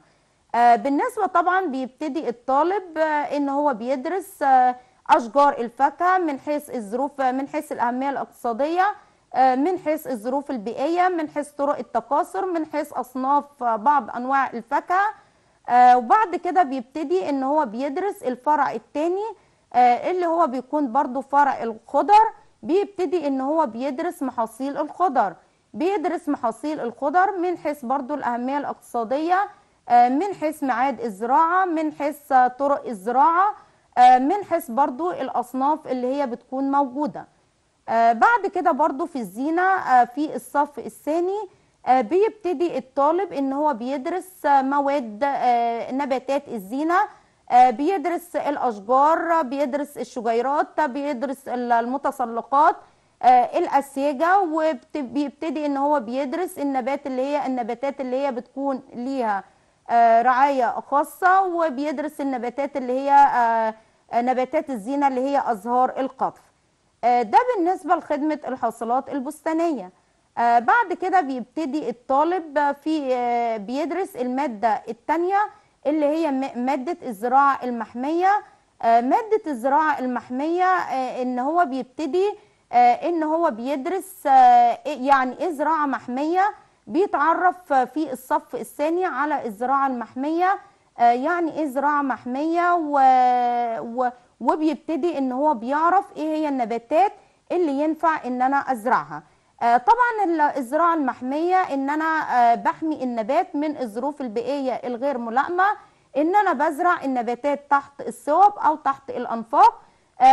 آه، بالنسبة طبعا بيبتدي الطالب آه، ان هو بيدرس آه، اشجار الفاكهة من حيث الظروف من حيث الاهمية الاقتصادية آه، من حيث الظروف البيئية من حيث طرق التكاثر من حيث اصناف آه، بعض انواع الفاكهة آه، وبعد كده بيبتدي ان هو بيدرس الفرع الثاني اللي هو بيكون برضو فرع الخضر بيبتدي ان هو بيدرس محاصيل الخضر بيدرس محاصيل الخضر من حيث برضو الاهمية الاقتصادية آه، من حيث ميعاد الزراعة من حيث آه، طرق الزراعة آه، من حيث برضو الأصناف اللي هي بتكون موجودة آه، بعد كده برضو في الزينة آه، في الصف الثاني آه، بيبتدي الطالب ان هو بيدرس آه، مواد آه، نباتات الزينة آه، بيدرس الأشجار بيدرس الشجيرات بيدرس ال- المتسلقات آه، الأسيجة وبيبتدي ان هو بيدرس النبات اللي هي النباتات اللي هي بتكون ليها آه، رعاية خاصة وبيدرس النباتات اللي هي آه، آه، نباتات الزينة اللي هي أزهار القطف آه، ده بالنسبة لخدمة الحاصلات البستانية آه، بعد كده بيبتدي الطالب آه، في آه، بيدرس المادة التانية اللي هي م- مادة الزراعة المحمية آه، مادة الزراعة المحمية آه، ان هو بيبتدي آه، ان هو بيدرس آه، إيه- يعني ايه زراعة محمية بيتعرف آه، في الصف الثاني على الزراعة المحمية آه، يعني ايه زراعة محمية و... و... وبيبتدي ان هو بيعرف ايه هي النباتات اللي ينفع ان انا ازرعها آه، طبعا ال- الزراعة المحمية ان انا آه، بحمي النبات من الظروف البيئية الغير ملائمة ان انا بزرع النباتات تحت الصوب او تحت الانفاق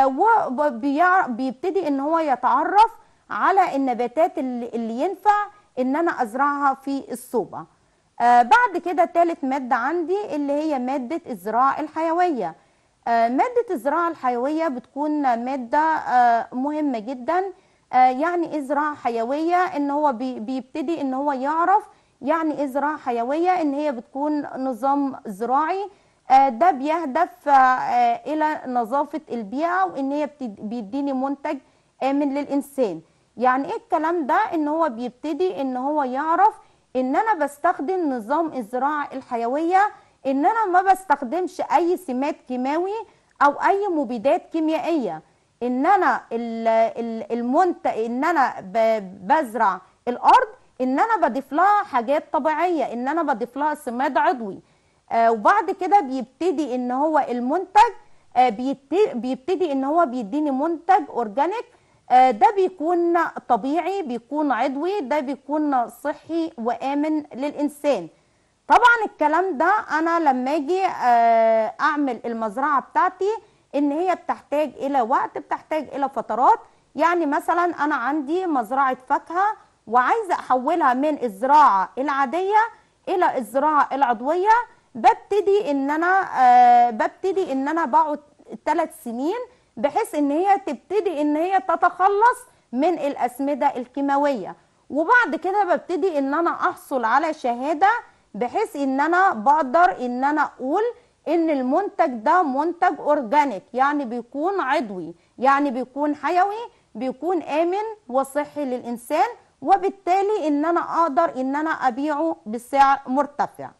وبيبتدي ان هو يتعرف على النباتات اللي, اللي ينفع ان انا ازرعها في الصوبة آه، بعد كده تالت مادة عندي اللي هي مادة الزراعة الحيوية آه، مادة الزراعة الحيوية بتكون مادة آه، مهمة جدا آه، يعني ايه زراعة حيوية ان هو بي- بيبتدي ان هو يعرف يعني ايه زراعة حيوية ان هي بتكون نظام زراعي آه، ده بيهدف آه، آه، الى نظافة البيئة وان هي بتد- بيديني منتج آمن للإنسان يعني ايه الكلام ده ان هو بيبتدي ان هو يعرف ان انا بستخدم نظام الزراعة الحيوية ان انا ما بستخدمش اي سمات كيماوي او اي مبيدات كيميائية ان انا ال- ال- المنتج ان انا ب- بزرع الارض ان انا بضيف لها حاجات طبيعية ان انا بضيف لها سماد عضوي آه، وبعد كده بيبتدي ان هو المنتج آه، بيت- بيبتدي ان هو بيديني منتج اورجانيك آه، ده بيكون طبيعي بيكون عضوي ده بيكون صحي وامن للانسان طبعا الكلام ده انا لما اجي آه، اعمل المزرعه بتاعتي ان هي بتحتاج الى وقت بتحتاج الى فترات يعني مثلا انا عندي مزرعه فاكهه وعايزه احولها من الزراعه العاديه الى الزراعه العضويه ببتدي ان انا آه، ببتدي ان انا بقعد ثلاث سنين بحيث ان هي تبتدي ان هي تتخلص من الاسمده الكيماويه وبعد كده ببتدي ان انا احصل على شهاده بحيث ان انا بقدر ان انا اقول ان المنتج ده منتج اورجانيك يعني بيكون عضوي يعني بيكون حيوي بيكون امن وصحي للانسان وبالتالي ان انا اقدر ان انا ابيعه بسعر مرتفع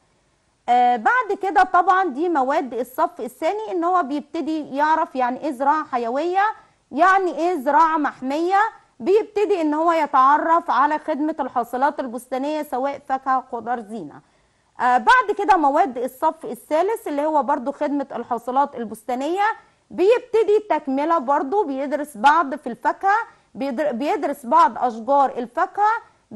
آه بعد كده طبعا دي مواد الصف الثاني ان هو بيبتدي يعرف يعني ايه زراعه حيويه يعني ايه زراعه محميه بيبتدي ان هو يتعرف على خدمه الحاصلات البستانيه سواء فاكهه خضار زينه آه بعد كده مواد الصف الثالث اللي هو برضو خدمه الحاصلات البستانيه بيبتدي تكمله برضو بيدرس بعض في الفاكهه بيدر- بيدرس بعض اشجار الفاكهه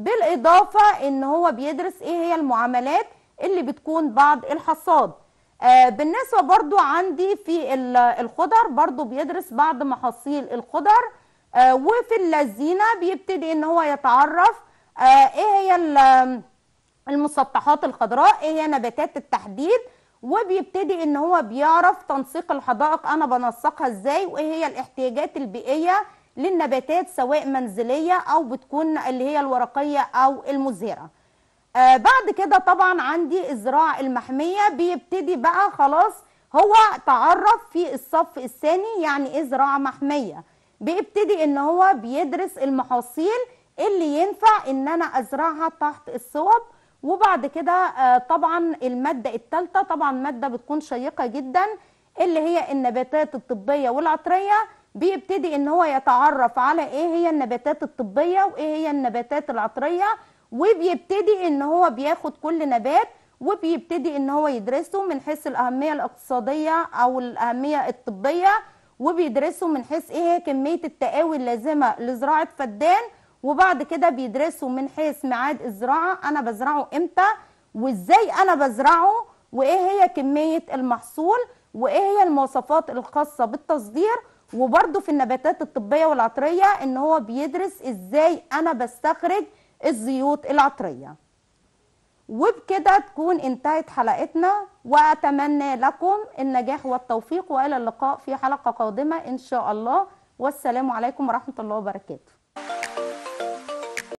بالاضافه ان هو بيدرس ايه هي المعاملات اللي بتكون بعد الحصاد آه بالنسبه برضو عندي في ال- الخضر برضو بيدرس بعض محاصيل الخضر آه وفي الزينه بيبتدي ان هو يتعرف آه ايه هي ال- المسطحات الخضراء ايه هي نباتات التحديد وبيبتدي ان هو بيعرف تنسيق الحدائق انا بنسقها ازاي وايه هي الاحتياجات البيئيه للنباتات سواء منزليه او بتكون اللي هي الورقيه او المزهره آه بعد كده طبعا عندي الزراعه المحميه بيبتدي بقى خلاص هو تعرف في الصف الثاني يعني ايه زراعه محميه بيبتدي ان هو بيدرس المحاصيل اللي ينفع ان انا ازرعها تحت الصوب وبعد كده آه، طبعا الماده الثالثه طبعا ماده بتكون شيقه جدا اللي هي النباتات الطبيه والعطريه بيبتدي ان هو يتعرف على ايه هي النباتات الطبيه وايه هي النباتات العطريه وبيبتدي ان هو بياخد كل نبات وبيبتدي ان هو يدرسه من حيث الاهميه الاقتصاديه او الاهميه الطبيه وبيدرسوا من حيث ايه هي كميه التقاوي اللازمه لزراعه فدان وبعد كده بيدرسوا من حيث ميعاد الزراعه انا بزرعه امتى وازاي انا بزرعه وايه هي كميه المحصول وايه هي المواصفات الخاصه بالتصدير وبرده في النباتات الطبيه والعطريه ان هو بيدرس ازاي انا بستخرج الزيوت العطريه وبكده تكون انتهت حلقتنا واتمنى لكم النجاح والتوفيق والى اللقاء في حلقه قادمه ان شاء الله والسلام عليكم ورحمه الله وبركاته